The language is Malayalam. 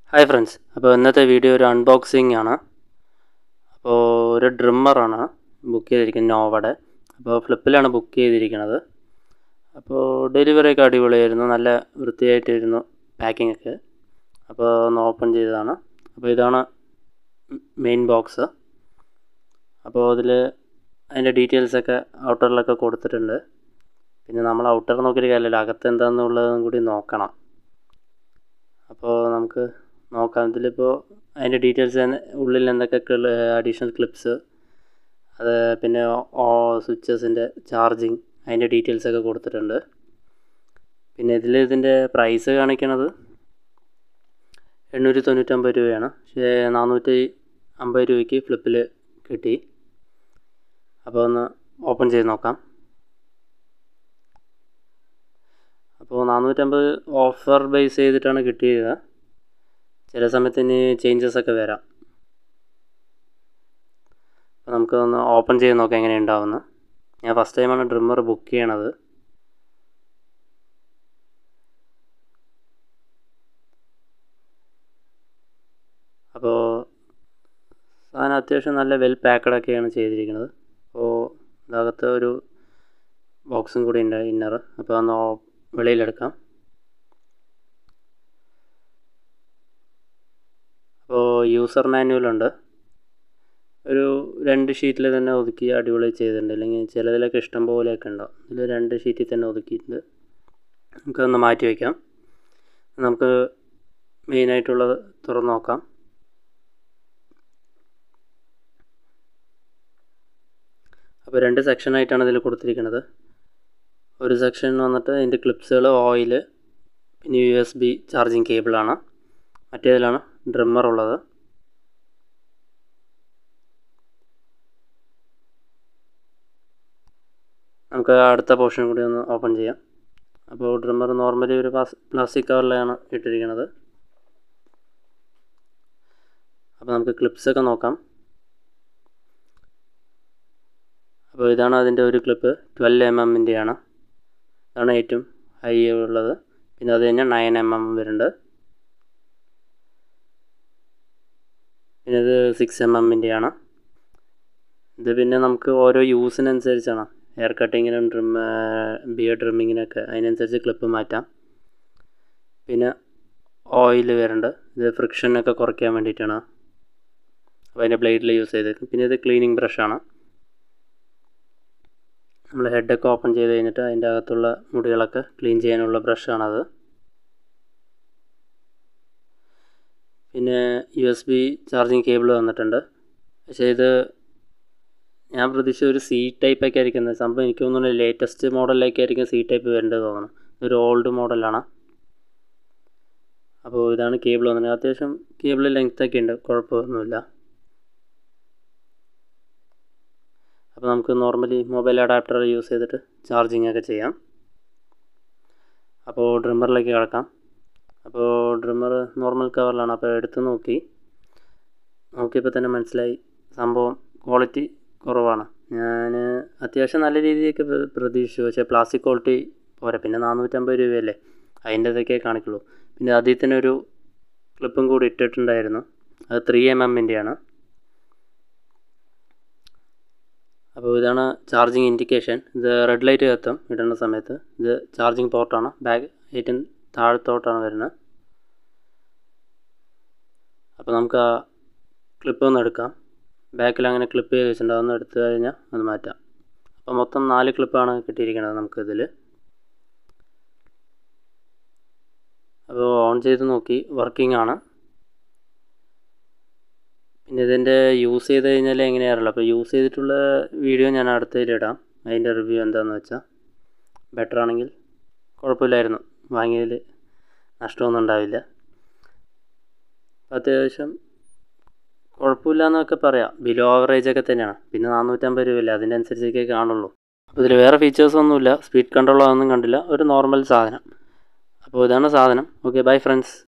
ഹായ് ഫ്രണ്ട്സ് അപ്പോൾ ഇന്നത്തെ വീഡിയോ ഒരു അൺബോക്സിങ് ആണ് അപ്പോൾ ഒരു ഡ്രിമ്മറാണ് ബുക്ക് ചെയ്തിരിക്കുന്നത് നോവയുടെ അപ്പോൾ ഫ്ലിപ്പിലാണ് ബുക്ക് ചെയ്തിരിക്കുന്നത് അപ്പോൾ ഡെലിവറി ഒക്കെ അടിപൊളിയായിരുന്നു നല്ല വൃത്തിയായിട്ടിരുന്നു പാക്കിംഗ് ഒക്കെ അപ്പോൾ ഒന്ന് ഓപ്പൺ ചെയ്തതാണ് അപ്പോൾ ഇതാണ് മെയിൻ ബോക്സ് അപ്പോൾ അതിൽ അതിൻ്റെ ഡീറ്റെയിൽസൊക്കെ ഔട്ടറിലൊക്കെ കൊടുത്തിട്ടുണ്ട് പിന്നെ നമ്മൾ ഔട്ടർ നോക്കിയിട്ട് കാര്യമില്ല അകത്ത് എന്താണെന്നുള്ളതും കൂടി നോക്കണം അപ്പോൾ നമുക്ക് നോക്കാം ഇതിലിപ്പോൾ അതിൻ്റെ ഡീറ്റെയിൽസ് ഉള്ളിൽ എന്തൊക്കെ അഡീഷണൽ ക്ലിപ്സ് അത് പിന്നെ സ്വിച്ചസിൻ്റെ ചാർജിങ് അതിൻ്റെ ഡീറ്റെയിൽസൊക്കെ കൊടുത്തിട്ടുണ്ട് പിന്നെ ഇതിൽ ഇതിൻ്റെ പ്രൈസ് കാണിക്കണത് എണ്ണൂറ്റി തൊണ്ണൂറ്റമ്പത് രൂപയാണ് പക്ഷേ നാനൂറ്റി അമ്പത് രൂപയ്ക്ക് ഫ്ലിപ്പിൽ കിട്ടി അപ്പോൾ ഒന്ന് ഓപ്പൺ ചെയ്ത് നോക്കാം അപ്പോൾ നാനൂറ്റമ്പത് ഓഫർ ബേസ് ചെയ്തിട്ടാണ് കിട്ടിയത് ചില സമയത്ത് ഇനി ചേഞ്ചസ് ഒക്കെ വരാം അപ്പോൾ നമുക്കൊന്ന് ഓപ്പൺ ചെയ്ത് നോക്കാം എങ്ങനെ ഉണ്ടാവുമെന്ന് ഞാൻ ഫസ്റ്റ് ടൈമാണ് ഡ്രിമ്മർ ബുക്ക് ചെയ്യണത് അപ്പോൾ സാധനം അത്യാവശ്യം നല്ല വെൽ പാക്കഡൊക്കെയാണ് ചെയ്തിരിക്കുന്നത് അപ്പോൾ ഇതകത്ത് ഒരു ബോക്സും കൂടി ഉണ്ട് ഇന്നർ അപ്പോൾ ഒന്ന് വെളിയിലെടുക്കാം അപ്പോൾ യൂസർ മാനുവലുണ്ട് ഒരു രണ്ട് ഷീറ്റിൽ തന്നെ ഒതുക്കി അടിപൊളി ചെയ്തിട്ടുണ്ട് അല്ലെങ്കിൽ ചിലതിലൊക്കെ ഇഷ്ടം പോലെയൊക്കെ ഉണ്ടാവും ഇതിൽ രണ്ട് ഷീറ്റിൽ തന്നെ ഒതുക്കിയിട്ടുണ്ട് നമുക്കൊന്ന് മാറ്റി വയ്ക്കാം നമുക്ക് മെയിനായിട്ടുള്ളത് തുറന്ന് നോക്കാം അപ്പോൾ രണ്ട് സെക്ഷനായിട്ടാണ് ഇതിൽ കൊടുത്തിരിക്കുന്നത് ഒരു സെക്ഷൻ വന്നിട്ട് ഇതിൻ്റെ ക്ലിപ്സുകൾ ഓയിൽ പിന്നെ യു എസ് ബി ചാർജിങ് കേബിളാണ് മറ്റേതിലാണ് ഡ്രിമ്മർ ഉള്ളത് നമുക്ക് അടുത്ത പോർഷൻ കൂടി ഒന്ന് ഓപ്പൺ ചെയ്യാം അപ്പോൾ ഡ്രിമ്മർ നോർമലി ഒരു പ്ലാസ്റ്റിക് കവറിലാണ് ഇട്ടിരിക്കുന്നത് അപ്പോൾ നമുക്ക് ക്ലിപ്സൊക്കെ നോക്കാം അപ്പോൾ ഇതാണ് അതിൻ്റെ ഒരു ക്ലിപ്പ് ട്വൽവ് എം എമ്മിൻ്റെയാണ് ഇതാണ് ഏറ്റവും ഹൈ ഉള്ളത് പിന്നെ അത് കഴിഞ്ഞാൽ നയൻ എം എം വരുന്നുണ്ട് പിന്നെ ഇത് സിക്സ് എം എമ്മിൻ്റെയാണ് ഇത് പിന്നെ നമുക്ക് ഓരോ യൂസിനനുസരിച്ചാണ് ഹെയർ കട്ടിങ്ങിനും ട്രിം ബിയർ ട്രിമ്മിങ്ങിനൊക്കെ അതിനനുസരിച്ച് ക്ലിപ്പ് മാറ്റാം പിന്നെ ഓയിൽ വരുന്നുണ്ട് ഇത് ഫ്രിക്ഷനൊക്കെ കുറയ്ക്കാൻ വേണ്ടിയിട്ടാണ് അപ്പോൾ അതിൻ്റെ ബ്ലേഡിൽ യൂസ് ചെയ്തേക്കും പിന്നെ ഇത് ക്ലീനിങ് ബ്രഷാണ് നമ്മൾ ഹെഡൊക്കെ ഓപ്പൺ ചെയ്ത് കഴിഞ്ഞിട്ട് അതിൻ്റെ അകത്തുള്ള മുടികളൊക്കെ ക്ലീൻ ചെയ്യാനുള്ള ബ്രഷാണത് പിന്നെ U S B charging cable വന്നിട്ടുണ്ട് പക്ഷേ ഇത് ഞാൻ പ്രതീക്ഷിച്ച ഒരു സി ടൈപ്പൊക്കെ ആയിരിക്കും സംഭവം എനിക്ക് തോന്നുന്നു ലേറ്റസ്റ്റ് മോഡലിലേക്കായിരിക്കും സി ടൈപ്പ് വരേണ്ടത് തോന്നുന്നു ഇതൊരു ഓൾഡ് മോഡലാണ് അപ്പോൾ ഇതാണ് കേബിൾ വന്നത് അത്യാവശ്യം കേബിൾ ലെങ്ത്തൊക്കെ ഉണ്ട് കുഴപ്പമൊന്നുമില്ല അപ്പോൾ നമുക്ക് നോർമലി മൊബൈൽ അഡാപ്റ്റർ യൂസ് ചെയ്തിട്ട് ചാർജിങ് ഒക്കെ ചെയ്യാം അപ്പോൾ ഡ്രിമ്മറിലേക്ക് കിടക്കാം അപ്പോൾ ഡ്രിമ്മർ നോർമൽ കവറിലാണ് അപ്പോൾ എടുത്ത് നോക്കി നോക്കിയപ്പോൾ തന്നെ മനസ്സിലായി സംഭവം ക്വാളിറ്റി കുറവാണ് ഞാൻ അത്യാവശ്യം നല്ല രീതിയൊക്കെ പ്രതീക്ഷിച്ചു പക്ഷേ പ്ലാസ്റ്റിക് ക്വാളിറ്റി പോരാ പിന്നെ നാനൂറ്റമ്പത് രൂപയല്ലേ അതിൻ്റെ ഇതൊക്കെ കാണിക്കുള്ളൂ പിന്നെ അതിൽ തന്നെ ഒരു ക്ലിപ്പും കൂടി ഇട്ടിട്ടുണ്ടായിരുന്നു അത് ത്രീ എം എമ്മിൻ്റെയാണ് അപ്പോൾ ഇതാണ് ചാർജിങ് ഇൻഡിക്കേഷൻ ഇത് റെഡ് ലൈറ്റ് കത്തും ഇടുന്ന സമയത്ത് ഇത് ചാർജിങ് പോർട്ടാണ് ബാക്ക് ഏറ്റവും താഴത്തോട്ടാണ് വരുന്നത് അപ്പോൾ നമുക്ക് ആ ക്ലിപ്പ് ഒന്ന് എടുക്കാം ബാക്കിൽ അങ്ങനെ ക്ലിപ്പ് ചെയ്ത് വെച്ചിട്ടുണ്ട് അതൊന്ന് എടുത്തു കഴിഞ്ഞാൽ അത് മാറ്റാം അപ്പോൾ മൊത്തം നാല് ക്ലിപ്പാണ് കിട്ടിയിരിക്കുന്നത് നമുക്കിതിൽ അപ്പോൾ ഓൺ ചെയ്ത് നോക്കി വർക്കിംഗ് ആണ് പിന്നെ ഇതിൻ്റെ യൂസ് ചെയ്ത് കഴിഞ്ഞാൽ എങ്ങനെയാണല്ലോ അപ്പോൾ യൂസ് ചെയ്തിട്ടുള്ള വീഡിയോ ഞാൻ അടുത്തതിലിടാം അതിൻ്റെ റിവ്യൂ എന്താണെന്ന് വെച്ചാൽ ബെറ്റർ ആണെങ്കിൽ കുഴപ്പമില്ലായിരുന്നു വാങ്ങിയതിൽ നഷ്ടമൊന്നും ഉണ്ടാവില്ല അത്യാവശ്യം കുഴപ്പമില്ല എന്നൊക്കെ പറയാം ബിലോ ആവറേജ് ഒക്കെ തന്നെയാണ് പിന്നെ നാനൂറ്റമ്പത് രൂപയില്ല അതിൻ്റെ അനുസരിച്ചൊക്കെ കാണുള്ളൂ അപ്പോൾ ഇതിൽ വേറെ ഫീച്ചേഴ്സ് ഒന്നുമില്ല സ്പീഡ് കൺട്രോൾ അതൊന്നും കണ്ടില്ല ഒരു നോർമൽ സാധനം അപ്പോൾ ഇതാണ് സാധനം ഓക്കെ ബൈ ഫ്രണ്ട്സ്